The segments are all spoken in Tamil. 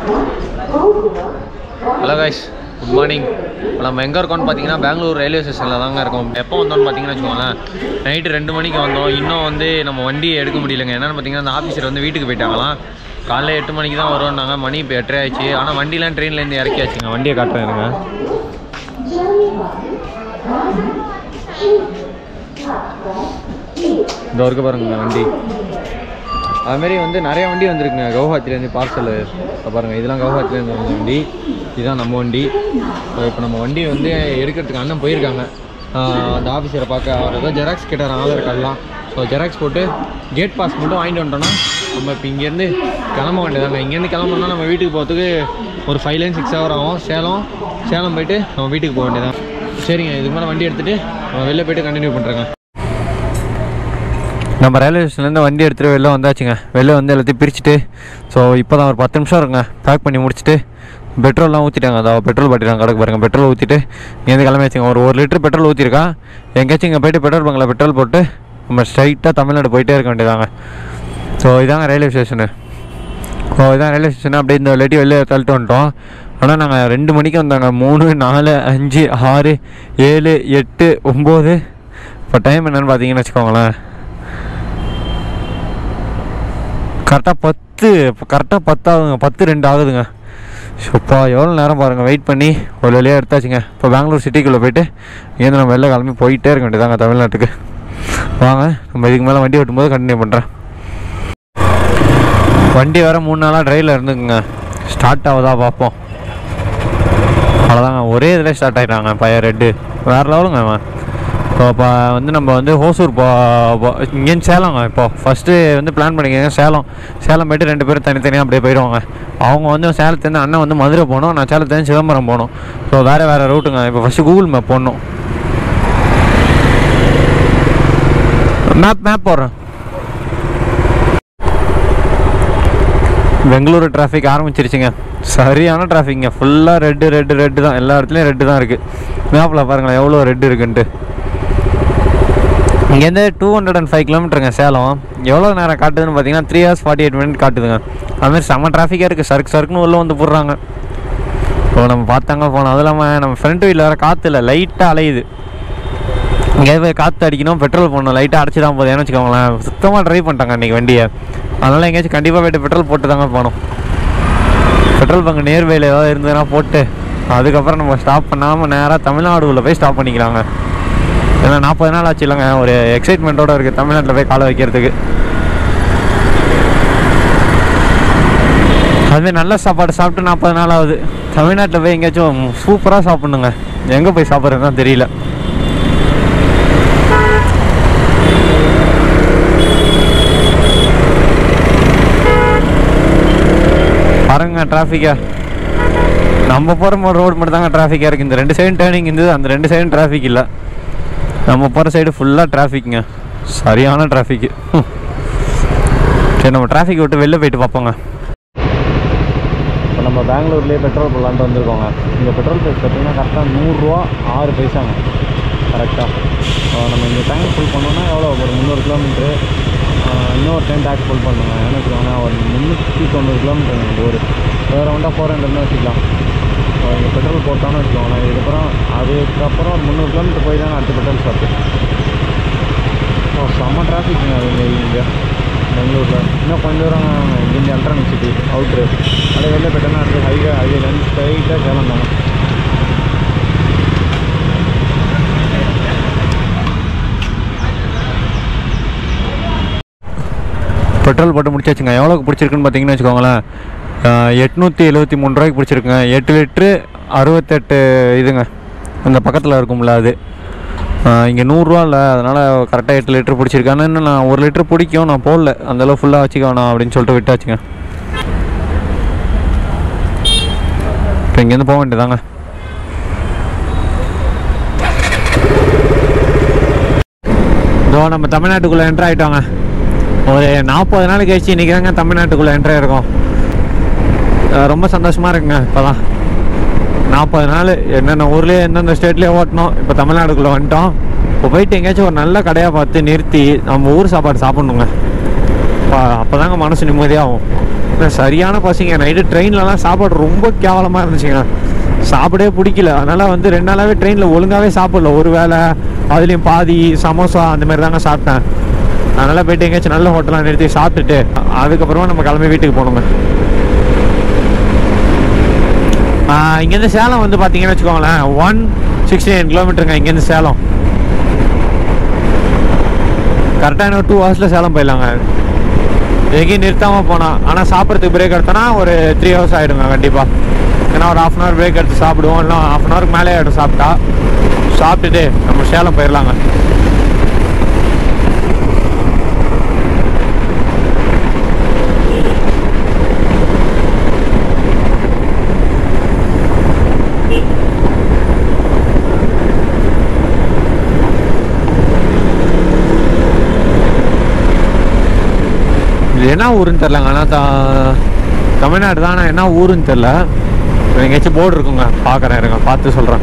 ஹலோ கைஸ் குட் மார்னிங் இப்போ நம்ம எங்கே இருக்கோம்னு பார்த்தீங்கன்னா பெங்களூர் ரயில்வே ஸ்டேஷனில் தாங்க இருக்கோம் எப்போ வந்தோம்னு பார்த்தீங்கன்னா வச்சுக்கோங்களேன் நைட்டு ரெண்டு மணிக்கு வந்தோம் இன்னும் வந்து நம்ம வண்டியை எடுக்க முடியலங்க என்னென்னு பார்த்தீங்கன்னா அந்த ஆஃபீஸர் வந்து வீட்டுக்கு போயிட்டாங்களாம் காலைல எட்டு மணிக்கு தான் வருவோம்னாங்க மணி இப்போ எட்டரை ஆயிடுச்சு ஆனால் வண்டிலாம் ட்ரெயின்லேருந்து இறக்கியாச்சுங்க வண்டியை காட்டுறேன் இருங்க இந்த இருக்க பாருங்க வண்டி அதுமாரி வந்து நிறைய வண்டி வந்திருக்குங்க கவுஹாத்திலேருந்து பார்சல் பாருங்கள் இதெல்லாம் கவுஹாத்திலேருந்து வந்த வண்டி இதுதான் நம்ம வண்டி இப்போ நம்ம வண்டி வந்து எடுக்கிறதுக்கு அண்ணன் போயிருக்காங்க ஆஹ் அந்த ஆஃபீஸரை பார்க்க அவர் ஏதோ ஜெராக்ஸ் கேட்டார் ஆதார் கார்டெலாம் ஸோ ஜெராக்ஸ் போட்டு கேட் பாஸ் மட்டும் வாங்கிட்டு வந்துட்டோம்னா நம்ம இப்போ இங்கேருந்து கிளம்ப வேண்டியதாங்க இங்கேருந்து கிளம்பணும்னா நம்ம வீட்டுக்கு போகிறதுக்கு ஒரு ஃபைவ் லைன் சிக்ஸ் ஹவர் ஆகும் சேலம் சேலம் போயிட்டு நம்ம வீட்டுக்கு போக வேண்டியதான் சரிங்க இதுக்கு மேலே வண்டி எடுத்துகிட்டு நம்ம வெளில போயிட்டு கண்டினியூ பண்ணுறேங்க நம்ம ரயில்வே ஸ்டேஷன்லேருந்து வண்டி எடுத்துகிட்டு வெளில வந்தாச்சுங்க வெளில வந்து எல்லாத்தையும் பிரிச்சுட்டு ஸோ இப்போ தான் ஒரு பத்து நிமிஷம் இருக்குங்க பேக் பண்ணி முடிச்சுட்டு பெட்ரோல்லாம் ஊற்றிட்டாங்க அதாவது பெட்ரோல் பாட்டிலாம் கிடக்கு பாருங்க பெட்ரோல் ஊற்றிட்டு இங்கேருந்து கிளம்பியாச்சுங்க ஒரு ஒரு லிட்டர் பெட்ரோல் ஊற்றிருக்கான் எங்கேயாச்சும் இங்கே போயிட்டு பெட்ரோல் பங்கில் பெட்ரோல் போட்டு நம்ம ஸ்ட்ரைட்டாக தமிழ்நாடு போயிட்டே இருக்க வேண்டியதாங்க ஸோ இதாங்க ரயில்வே ஸ்டேஷனு ஓ இதான் ரயில்வே ஸ்டேஷன் அப்படியே இந்த லேட்டி வெளில தள்ளிட்டு வந்துட்டோம் ஆனால் நாங்கள் ரெண்டு மணிக்கு வந்தாங்க மூணு நாலு அஞ்சு ஆறு ஏழு எட்டு ஒம்பது இப்போ டைம் என்னன்னு பார்த்தீங்கன்னு வச்சுக்கோங்களேன் கரெக்டாக பத்து கரெக்டாக பத்தாகுதுங்க பத்து ரெண்டு ஆகுதுங்க சூப்பா எவ்வளோ நேரம் பாருங்கள் வெயிட் பண்ணி ஒரு வழியாக எடுத்தாச்சுங்க இப்போ பெங்களூர் சிட்டிக்குள்ளே போயிட்டு இங்கேருந்து நம்ம வெளில கிளம்பி போயிட்டே இருக்க வேண்டியதாங்க தமிழ்நாட்டுக்கு வாங்க நம்ம இதுக்கு மேலே வண்டி ஓட்டும்போது கண்டினியூ பண்ணுறேன் வண்டி வேறு மூணு நாளாக ட்ரைவில் இருந்துக்குங்க ஸ்டார்ட் ஆகுதா பார்ப்போம் அவ்வளோதாங்க ஒரே இதில் ஸ்டார்ட் ஆகிட்டாங்க பையன் ரெட்டு வேறு லெவலுங்க அவன் இப்போ இப்போ வந்து நம்ம வந்து ஹோசூர் போ போ- இங்கேருந்து சேலங்க இப்போ ஃபஸ்ட்டு வந்து பிளான் பண்ணிக்கோங்க சேலம் சேலம் போயிட்டு ரெண்டு பேரும் தனித்தனியாக அப்படியே போயிடுவாங்க அவங்க வந்து சேலத்துலேருந்து அண்ணன் வந்து மதுரை போகணும் நான் சேலத்துலேருந்து சிதம்பரம் போகணும் ஸோ வேறு வேறு ரூட்டுங்க இப்போ ஃபஸ்ட்டு கூகுள் மேப் போடணும் மேப் மேப் போடுறேன் பெங்களூரு டிராஃபிக் ஆரம்பிச்சிருச்சுங்க சரியான டிராஃபிக்ங்க ஃபுல்லாக ரெட்டு ரெட்டு ரெட்டு தான் எல்லா இடத்துலையும் ரெட்டு தான் இருக்குது மேப்பில் பாருங்களேன் எவ்வளோ ரெட்டு இருக்குன்ட்டு இங்கேருந்து டூ ஹண்ட்ரட் அண்ட் ஃபைவ் கிலோமீட்டருங்க சேலம் எவ்வளோ நேரம் காட்டுதுன்னு பார்த்தீங்கன்னா three hours forty eight minute காட்டுதுங்க அதுமாதிரி செம்ம டிராஃபிக்காக இருக்குது சருக்கு சருக்குன்னு உள்ளே வந்து போடுறாங்க இப்போ நம்ம பார்த்தாங்க போனோம் அதுவும் இல்லாமல் நம்ம ஃப்ரண்ட் வீட்டில் வேறு காற்று இல்லை லைட்டாக அலையுது இங்கேயாவது போய் காற்று அடிக்கணும் பெட்ரோல் போடணும் லைட்டாக அடிச்சு தான் போகுது ஏன்னு வச்சுக்கோங்களேன் சுத்தமாக ட்ரைவ் பண்ணிட்டாங்க அன்றைக்கி வண்டியை அதனால் எங்கேயாச்சும் கண்டிப்பாக போய்ட்டு பெட்ரோல் போட்டு தாங்க போகணும் பெட்ரோல் பங்கு நியர்பையில் ஏதாவது இருந்ததுன்னா போட்டு அதுக்கப்புறம் நம்ம ஸ்டாப் பண்ணாமல் நேராக தமிழ்நாடுக்குள்ளே போய் ஸ்டாப் பண்ணிக்கலாங்க ஏன்னா நாற்பது நாள் ஆச்சு இல்லைங்க ஒரு எக்ஸைட்மெண்ட்டோட இருக்குது தமிழ்நாட்டில் போய் காலை வைக்கிறதுக்கு அதுமாதிரி நல்ல சாப்பாடு சாப்பிட்டு நாற்பது நாள் ஆகுது தமிழ்நாட்டில் போய் எங்கேயாச்சும் சூப்பராக சாப்பிட்ணுங்க எங்கே போய் சாப்பிட்றதுன்னு தான் தெரியல பாருங்க டிராஃபிக்கா நம்ம போகிற ரோடு மட்டும் தாங்க டிராஃபிக்காக இருக்குது இந்த ரெண்டு சைடும் டேர்னிங் இருந்தது அந்த ரெண்டு சைடும் டிராஃபிக் இல்லை நம்ம போகிற சைடு ஃபுல்லாக டிராஃபிக்குங்க சரியான டிராஃபிக்கு சரி நம்ம டிராஃபிக் விட்டு வெளில போயிட்டு பார்ப்போங்க இப்போ நம்ம பெங்களூர்லேயே பெட்ரோல் போடலான்ட்டு வந்திருக்கோங்க இந்த பெட்ரோல் ப்ரைஸ் பார்த்தீங்கன்னா கரெக்டாக நூறுரூவா ஆறு பைசாங்க கரெக்டாக நம்ம இந்த டேங்க் ஃபுல் பண்ணோன்னா எவ்வளோ ஒரு முந்நூறு கிலோமீட்ரு இன்னொரு டைம் டேங்க் ஃபுல் பண்ணுங்க ஏன்னு வச்சுக்கோங்க ஒரு முந்நூற்றி தொண்ணூறு கிலோமீட்டர் எங்கள் ஊர் வேறு ரவுண்டாக ஃபோர் ஹண்ட்ரட்னு வச்சுக்கலாம் இப்போ இங்கே பெட்ரோல் போட்டோன்னு வச்சுக்கோங்களேன் இதுக்கப்புறம் அதுக்கப்புறம் ஒரு முந்நூறு கிலோமீட்டர் போய் தான் அடுத்த பெட்ரோல் ஷாப்பு ஓ செம்ம டிராஃபிக்ங்க அது இங்கே இங்கே பெங்களூரில் இன்னும் கொஞ்சம் தூரம் இங்கேருந்து எலக்ட்ரானிக் சிட்டி அவுட்ரு அப்படியே வெளில போயிட்டோன்னா அடுத்து ஹைவே ஹைவேலேருந்து ஸ்ட்ரைட்டாக சேலம் தாங்க பெட்ரோல் போட்டு முடிச்சாச்சுங்க எவ்வளோக்கு பிடிச்சிருக்குன்னு பார்த்தீங்கன்னு வச்சுக்கோங்களேன் எட்நூற்றி எழுபத்தி மூணு ரூபாய்க்கு பிடிச்சிருக்குங்க எட்டு லிட்ரு அறுபத்தெட்டு இதுங்க அந்த பக்கத்தில் இருக்கும்ல அது இங்கே நூறுரூவா இல்லை அதனால் கரெக்டாக எட்டு லிட்டர் பிடிச்சிருக்கு ஆனால் இன்னும் நான் ஒரு லிட்டர் பிடிக்கும் நான் போடல அந்தளவு ஃபுல்லாக வச்சுக்க வேணாம் அப்படின்னு சொல்லிட்டு விட்டாச்சுங்க இப்போ இங்கேருந்து போக வேண்டியதாங்க இதோ நம்ம தமிழ்நாட்டுக்குள்ளே என்ட்ரு ஆகிட்டோங்க ஒரு நாற்பது நாள் கழிச்சு இன்றைக்கி தாங்க தமிழ்நாட்டுக்குள்ளே என்ட்ரு ஆயிருக்கோம் அஹ் ரொம்ப சந்தோஷமாக இருக்குங்க இப்போதான் நாற்பது நாள் என்னென்ன ஊர்லேயே எந்தெந்த ஸ்டேட்லேயே ஓட்டணும் இப்போ தமிழ்நாடுக்குள்ளே வந்துட்டோம் இப்போ போயிட்டு எங்கேயாச்சும் ஒரு நல்ல கடையாக பார்த்து நிறுத்தி நம்ம ஊர் சாப்பாடு சாப்பிட்ணுங்க அப்போ அப்போ தாங்க மனசு நிம்மதியாகும் ஏன்னா சரியான பசிங்க நைட்டு ட்ரெயின்லலாம் சாப்பாடு ரொம்ப கேவலமாக இருந்துச்சுங்க சாப்பிடவே பிடிக்கல அதனால் வந்து ரெண்டு நாளாகவே ட்ரெயினில் ஒழுங்காகவே சாப்பிடல ஒரு வேளை அதுலேயும் பாதி சமோசா அந்த மாதிரி தாங்க சாப்பிட்டேன் அதனால் போயிட்டு எங்கேயாச்சும் நல்ல ஹோட்டலாக நிறுத்தி சாப்பிட்டுட்டு அதுக்கப்புறமா நம்ம கிளம்பி வீட்டுக்கு போகணுங்க ஆஹ் இங்கேருந்து சேலம் வந்து பார்த்தீங்கன்னு வச்சுக்கோங்களேன் ஒன் சிக்ஸ்டி நைன் கிலோமீட்டருங்க இங்கேருந்து சேலம் கரெக்டாக இன்னும் டூ ஹவர்ஸில் சேலம் போயிடலாங்க எங்கேயும் நிறுத்தாமல் போனால் ஆனால் சாப்பிட்றதுக்கு பிரேக் எடுத்தோன்னா ஒரு த்ரீ ஹவர்ஸ் ஆகிடுங்க கண்டிப்பாக ஏன்னா ஒரு ஹாஃப் அன் ஹவர் பிரேக் எடுத்து சாப்பிடுவோம் இல்லை ஹாஃப் அன் ஹவருக்கு மேலே ஆகிடும் சாப்பிட்டா சாப்பிட்டுட்டு நம்ம சேலம் போயிடலாங்க இது என்ன ஊருன்னு தெரிலங்க ஆனால் தா தமிழ்நாடு தான் ஆனால் என்ன ஊருன்னு தெரில எங்கேயாச்சும் போர்டு இருக்குங்க பார்க்குறேன் இருங்க பார்த்து சொல்கிறேன்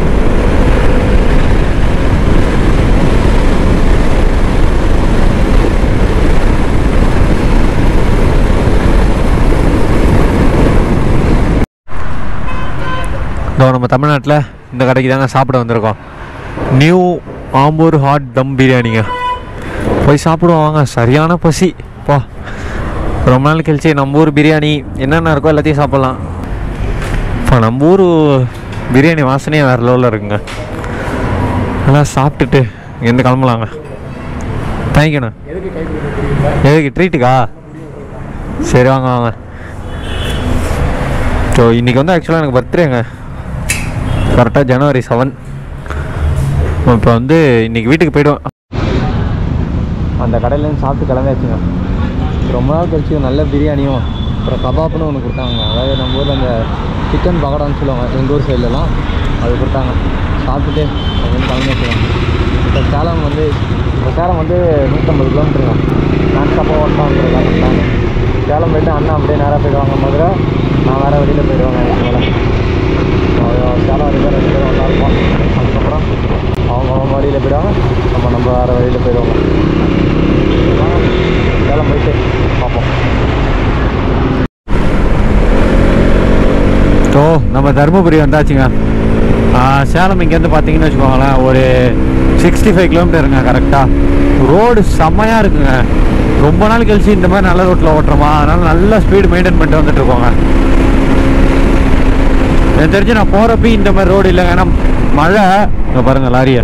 இதோ நம்ம தமிழ்நாட்டில் இந்த கடைக்கு தாங்க சாப்பிட வந்திருக்கோம் நியூ ஆம்பூர் ஹாட் தம் பிரியாணிங்க போய் சாப்பிடுவோம் வாங்க சரியான பசி பா ரொம்ப நாள் கழிச்சு நம்ம ஊர் பிரியாணி என்னென்ன இருக்கோ எல்லாத்தையும் சாப்பிட்லாம் இப்போ நம்ம ஊர் பிரியாணி வாசனையே வேறு லெவலில் இருக்குங்க எல்லாம் சாப்பிட்டுட்டு இங்கேருந்து கிளம்பலாங்க தேங்க்யூண்ணா எதுக்கு ட்ரீட்டுக்கா சரி வாங்க வாங்க ஸோ இன்றைக்கி வந்து ஆக்சுவலாக எனக்கு பர்த்டேங்க கரெக்டாக ஜனவரி செவன் இப்போ வந்து இன்றைக்கி வீட்டுக்கு போய்டுவேன் அந்த கடையிலேருந்து சாப்பிட்டு கிளம்பியாச்சுங்க ரொம்ப நாள் கழிச்சு நல்ல பிரியாணியும் அப்புறம் கபாப்னு ஒன்று கொடுத்தாங்க அதாவது நம்ம ஊரில் அந்த சிக்கன் பகடான்னு சொல்லுவாங்க எங்கள் ஊர் சைட்லலாம் அது கொடுத்தாங்க சாப்பிட்டுட்டு அங்கேருந்து கிளம்பியாச்சுங்க இப்போ சேலம் வந்து இப்போ சேலம் வந்து நூற்றம்பது கிலோமீட்டருங்க நான் ஸ்டாப்பாக ஓட்டலாம்ன்றதாங்க பிளான் சேலம் போயிட்டு அண்ணா அப்படியே நேராக போயிடுவாங்க மதுரை நான் வேறு வெளியில் போயிடுவாங்க இதுக்கு மேலே சேலம் வரைக்கும் ரெண்டு பேரும் ஒன்றா இருப்போம் அதுக்கப்புறம் அவங்க அவங்க வழியில் போயிடுவாங்க நம்ம நம்ம வேறு வழியில் போயிடுவாங்க வாங்க, சேலம் போயிட்டு பார்ப்போம் ஸோ நம்ம தருமபுரி வந்தாச்சுங்க ஆ, சேலம் இங்கேருந்து பார்த்தீங்கன்னு வச்சுக்கோங்களேன் ஒரு சிக்ஸ்டி ஃபைவ் கிலோமீட்டருங்க கரெக்டாக ரோடு செம்மையாக இருக்குங்க ரொம்ப நாள் கழிச்சு இந்த மாதிரி நல்ல ரோட்டில் ஓட்டுறோமா அதனால நல்ல ஸ்பீடு மெயின்டைன் பண்ணிட்டு வந்துட்டு இருக்கோங்க எனக்கு தெரிஞ்சு நான் போகிறப்ப இந்த மாதிரி ரோடு இல்லைங்க ஏன்னா மழை இங்க பாருங்க லாரியை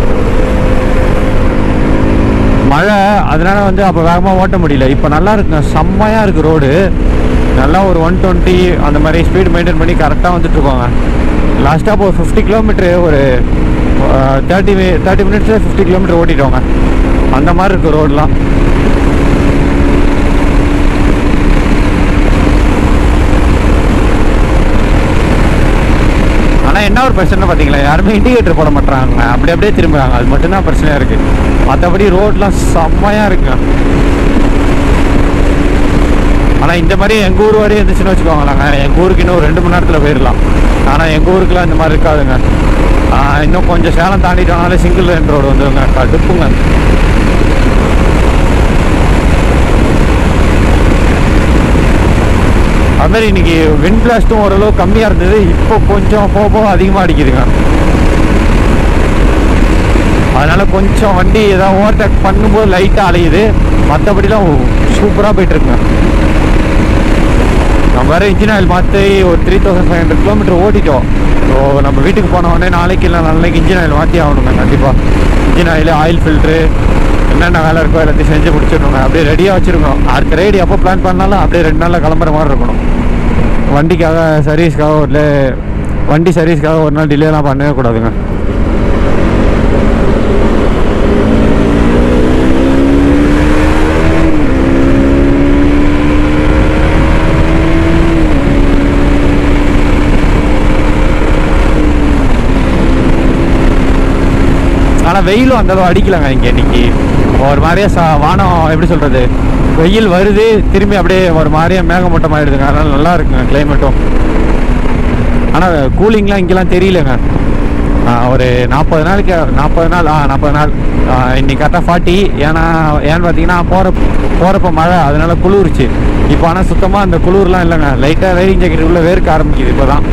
மழை அதனால வந்து அப்போ வேகமாக ஓட்ட முடியல இப்போ நல்லா இருக்குங்க செம்மையாக இருக்குது ரோடு நல்லா ஒரு ஒன் டுவெண்ட்டி அந்த மாதிரி ஸ்பீடு மெயின்டைன் பண்ணி கரெக்டாக வந்துட்டு இருக்கோங்க லாஸ்ட்டாக இப்போ ஒரு ஃபிஃப்டி கிலோமீட்ரு ஒரு தேர்ட்டி தேர்ட்டி மினிட்ஸில் ஃபிஃப்டி கிலோமீட்டர் ஓட்டிட்டோங்க அந்த மாதிரி இருக்குது ரோடெலாம் ஆனால் என்ன ஒரு பிரச்சனை பார்த்தீங்களா யாருமே இண்டிகேட்டர் போட மாட்டாங்க அப்படி அப்படியே திரும்புறாங்க அது மட்டும்தான் பிரச்சனையாக இருக்குது மற்றபடி ரோட்லாம் செம்மையாக இருக்குங்க ஆனால் இந்த மாதிரி எங்கள் ஊர் வரையும் இருந்துச்சுன்னு வச்சுக்கோங்களேங்க எங்கள் ஊருக்கு இன்னும் ஒரு ரெண்டு மணி நேரத்தில் போயிடலாம் ஆனால் எங்கள் ஊருக்குலாம் இந்த மாதிரி இருக்காதுங்க ஆஹ் இன்னும் கொஞ்சம் சேலம் தாண்டிட்டோம்னாலே சிங்கிள் லைன் ரோடு வந்துருங்க கடுப்புங்க அது மாதிரி இன்னைக்கு விண்ட் பிளாஸ்ட்டும் ஓரளவு கம்மியாக இருந்தது இப்போ கொஞ்சம் போக போக அதிகமாக அடிக்குதுங்க அதனால கொஞ்சம் வண்டி ஏதாவது ஓவர்டேக் பண்ணும்போது லைட்டாக அலையுது மற்றபடிலாம் சூப்பராக போயிட்டு இருக்குங்க நம்ம வேறு இன்ஜின் ஆயில் மாற்றி ஒரு three thousand five hundred kilometre ஓட்டிட்டோம் ஸோ நம்ம வீட்டுக்கு போன உடனே நாளைக்கு இல்லை நாளைக்கு இன்ஜின் ஆயில் மாற்றி ஆகணுங்க கண்டிப்பாக இன்ஜின் ஆயில் ஆயில் ஃபில்ட்ரு என்னென்ன வேலை இருக்கோ எல்லாத்தையும் செஞ்சு முடிச்சிடணுங்க அப்படியே ரெடியாக வச்சுருக்கணும் அடுத்த ரைடு எப்போ பிளான் பண்ணாலும் அப்படியே ரெண்டு நாளில் கிளம்புற மாதிரி இருக்கணும் வண்டிக்காக சர்வீஸ்க்காக ஒரு லே- வண்டி சர்வீஸ்க்காக ஒரு நாள் டிலேலாம் பண்ணவே கூடாதுங்க ஆனால் வெயிலும் அந்த அளவு அடிக்கலங்க இங்கே இன்னைக்கு ஒரு மாதிரியே சா வானம் எப்படி சொல்கிறது வெயில் வருது திரும்பி அப்படியே ஒரு மாதிரியே மேகமூட்டம் ஆயிடுதுங்க அதனால நல்லா இருக்குங்க கிளைமேட்டும் ஆனால் கூலிங்லாம் இங்கெல்லாம் தெரியலங்க ஆஹ் ஒரு நாற்பது நாளைக்கு நாற்பது நாள் ஆ நாற்பது நாள் ஆஹ் இன்னைக்கு கரெக்டாக ஃபார்ட்டி ஏன்னா ஏன்னு பார்த்தீங்கன்னா போகிற போகிறப்ப மழை அதனால குளிர்ச்சு இப்போ ஆனால் சுத்தமாக அந்த குளிர்லாம் இல்லைங்க லைட்டாக ரைடிங் ஜாக்கெட் உள்ள வேர்க்க ஆரம்பிக்குது இப்போ தான்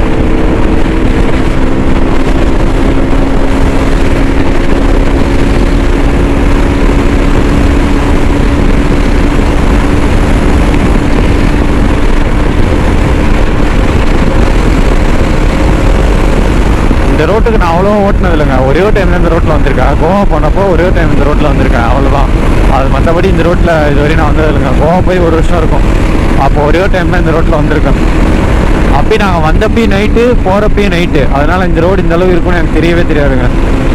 இந்த ரோட்டுக்கு நான் அவ்வளோ ஓட்டினது இல்லைங்க ஒரே ஒரு டைம் இந்த ரோட்டில் வந்திருக்கேன் கோவா போனப்போ ஒரே ஒரு டைம் இந்த ரோட்டில் வந்திருக்கேன் அவ்வளோதான் அது மற்றபடி இந்த ரோட்டில் இதுவரையும் நான் வந்தது இல்லைங்க கோவா போய் ஒரு வருஷம் இருக்கும் அப்போ ஒரே ஒரு டைம் தான் இந்த ரோட்டில் வந்திருக்கேன் அப்பயும் நாங்கள் வந்தப்பயும் நைட்டு போகிறப்பயும் நைட்டு அதனால இந்த ரோடு இந்த அளவு இருக்கும்னு எனக்கு தெரியவே தெரியாதுங்க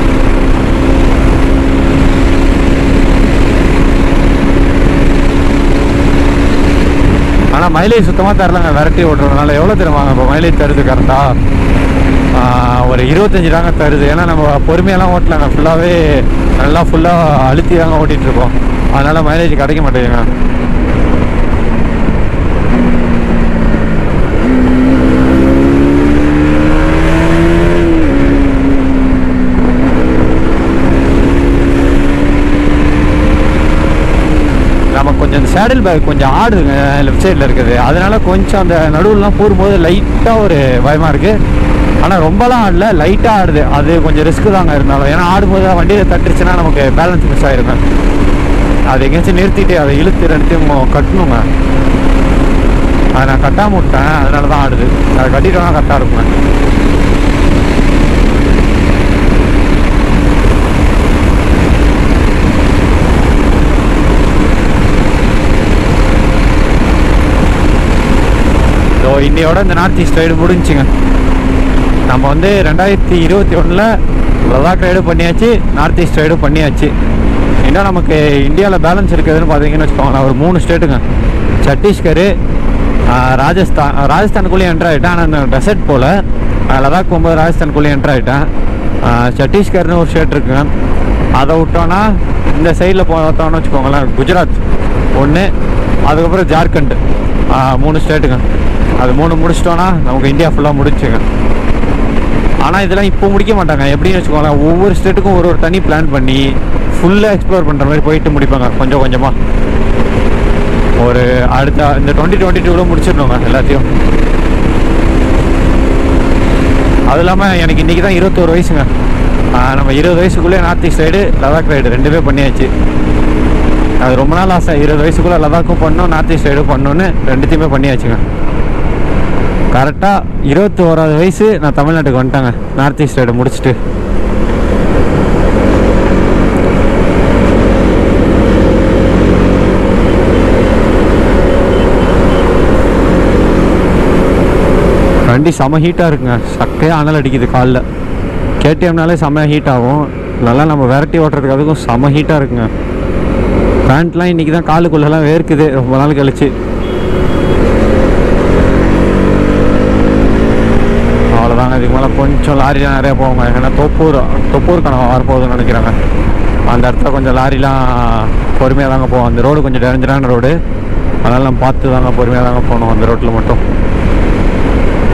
ஆனால் மைலேஜ் சுத்தமாக தரலங்க விரட்டி ஓட்டுறதுனால எவ்வளோ தருவாங்க இப்போ மைலேஜ் தருது கரெக்டாக ஒரு இருபத்தஞ்சி தாங்க தருது ஏன்னா நம்ம பொறுமையெல்லாம் ஓட்டலாங்க ஃபுல்லாகவே நல்லா ஃபுல்லாக அழுத்தி தாங்க ஓட்டிகிட்டு இருக்கோம் அதனால் மைலேஜ் கிடைக்க மாட்டேங்குங்க நமக்கு கொஞ்சம் இந்த சேடில் பேக் கொஞ்சம் ஆடுதுங்க லெஃப்ட் சைடில் இருக்குது அதனால கொஞ்சம் அந்த நடுவுலலாம் போகும்போது லைட்டாக ஒரு பயமாக இருக்குது ஆனால் ரொம்பலாம் ஆடல லைட்டாக ஆடுது அது கொஞ்சம் ரிஸ்க்கு தாங்க இருந்தாலும் ஏன்னா ஆடும்போது வண்டியில் தட்டுருச்சுன்னா நமக்கு பேலன்ஸ் மிஸ் ஆயிருங்க அது எங்கேயாச்சும் நிறுத்திட்டு அதை இழுத்து ரெண்டுத்தையும் கட்டணுங்க அதை நான் கட்டாம விட்டேன் அதனால தான் ஆடுது அதை கட்டிட்டோம்னா கரெக்டாக இருக்குங்க ஸோ இன்னையோட இந்த நார்த் ஈஸ்ட் ரைடு முடிஞ்சுங்க நம்ம வந்து ரெண்டாயிரத்தி இருபத்தி ஒன்றில் லடாக் ரைடு பண்ணியாச்சு நார்த் ஈஸ்ட் ரைடு பண்ணியாச்சு இன்னும் நமக்கு இந்தியாவில் பேலன்ஸ் இருக்குதுன்னு பார்த்தீங்கன்னு வச்சுக்கோங்களேன் ஒரு மூணு ஸ்டேட்டுங்க சத்தீஸ்கர் ஆஹ், ராஜஸ்தான் ராஜஸ்தானுக்குள்ளேயே என்ட்ரு ஆகிட்டேன் ஆனால் இந்த டெசர்ட் போல் லடாக் போகும்போது ராஜஸ்தானுக்குள்ளேயே என்ட்ரு ஆகிட்டேன் ஆஹ், சத்தீஸ்கர்னு ஒரு ஸ்டேட் இருக்குங்க அதை விட்டோன்னா இந்த சைடில் பார்த்தோம்னு வச்சுக்கோங்களேன் குஜராத் ஒன்று அதுக்கப்புறம் ஜார்க்கண்ட் ஆஹ், மூணு ஸ்டேட்டுங்க அது மூணு முடிச்சிட்டோன்னா நமக்கு இந்தியா ஃபுல்லாக முடிச்சுங்க ஆனால் இதெல்லாம் இப்போ முடிக்க மாட்டாங்க எப்படின்னு வச்சுக்கோங்களேன் ஒவ்வொரு ஸ்டேட்டுக்கும் ஒரு ஒரு தனி பிளான் பண்ணி ஃபுல்லாக எக்ஸ்ப்ளோர் பண்ணுற மாதிரி போயிட்டு முடிப்பாங்க கொஞ்சம் கொஞ்சமாக ஒரு அடுத்த இந்த டுவெண்ட்டி டுவெண்ட்டி டூவில் முடிச்சிடணுங்க எல்லாத்தையும் அது இல்லாமல் எனக்கு இன்றைக்கி தான் இருபத்தோரு வயசுங்க ஆஹ் நம்ம இருபது வயசுக்குள்ளே north east ride Ladakh ride ரெண்டுமே பண்ணியாச்சு அது ரொம்ப நாள் ஆசை இருபது வயசுக்குள்ளே லடாக்கும் பண்ணணும் நார்த் ஈஸ்ட் ரைடும் பண்ணணும்னு ரெண்டுத்தையுமே பண்ணியாச்சுங்க கரெக்டாக இருபத்தி ஓராவது வயசு நான் தமிழ்நாட்டுக்கு வந்துட்டேங்க நார்த் ஈஸ்ட் ரைடு முடிச்சுட்டு வண்டி செம ஹீட்டாக இருக்குங்க சக்கையாக அனல் அடிக்குது காலில் கேடிஎம்னாலே செம்ம ஹீட் ஆகும் நல்லா நம்ம விரட்டி ஓட்டுறதுக்கு அதுக்கும் செம ஹீட்டாக இருக்குங்க பேண்ட்லாம் இன்றைக்கி தான் காலுக்குள்ளெல்லாம் வேர்க்குது ரொம்ப நாள் கழிச்சு அவ்வளோதாங்க இதுக்கு மேலே கொஞ்சம் லாரிலாம் நிறையா போவாங்க ஏன்னா தொப்பூர் தொப்பூர் கணவன் வரப்போகுதுன்னு நினைக்கிறாங்க அந்த இடத்துல கொஞ்சம் லாரிலாம் பொறுமையாக தாங்க போவோம் அந்த ரோடு கொஞ்சம் டேஞ்சரான ரோடு அதனால் நம்ம பார்த்து தாங்க பொறுமையாக தாங்க போகணும் அந்த ரோட்டில் மட்டும்